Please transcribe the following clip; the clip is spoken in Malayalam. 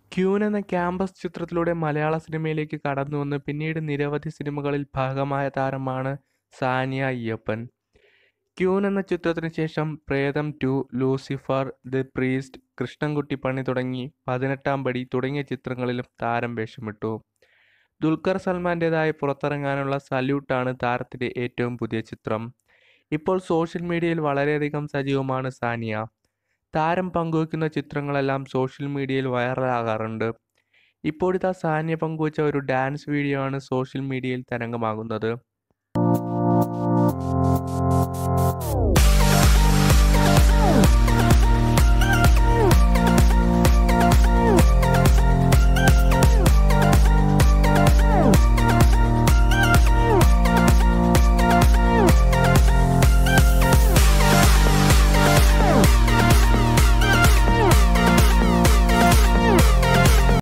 ക്യൂൻ എന്ന ക്യാമ്പസ് ചിത്രത്തിലൂടെ മലയാള സിനിമയിലേക്ക് കടന്നുവന്ന് പിന്നീട് നിരവധി സിനിമകളിൽ ഭാഗമായ താരമാണ് സാനിയ അയ്യപ്പൻ ക്യൂൻ എന്ന ചിത്രത്തിന് ശേഷം Pretham two Lucifer the priest Krishnankutty പണി തുടങ്ങി പതിനെട്ടാം പടി തുടങ്ങിയ ചിത്രങ്ങളിലും താരം വേഷമിട്ടു ദുൽഖർ സൽമാൻ്റെതായി പുറത്തിറങ്ങാനുള്ള സല്യൂട്ടാണ് താരത്തിൻ്റെ ഏറ്റവും പുതിയ ചിത്രം ഇപ്പോൾ സോഷ്യൽ മീഡിയയിൽ വളരെയധികം സജീവമാണ് സാനിയ താരം പങ്കുവയ്ക്കുന്ന ചിത്രങ്ങളെല്ലാം സോഷ്യൽ മീഡിയയിൽ വൈറലാകാറുണ്ട് ഇപ്പോഴിതാ സാനിയ പങ്കുവച്ച ഒരു ഡാൻസ് വീഡിയോ ആണ് സോഷ്യൽ മീഡിയയിൽ തരംഗമാകുന്നത്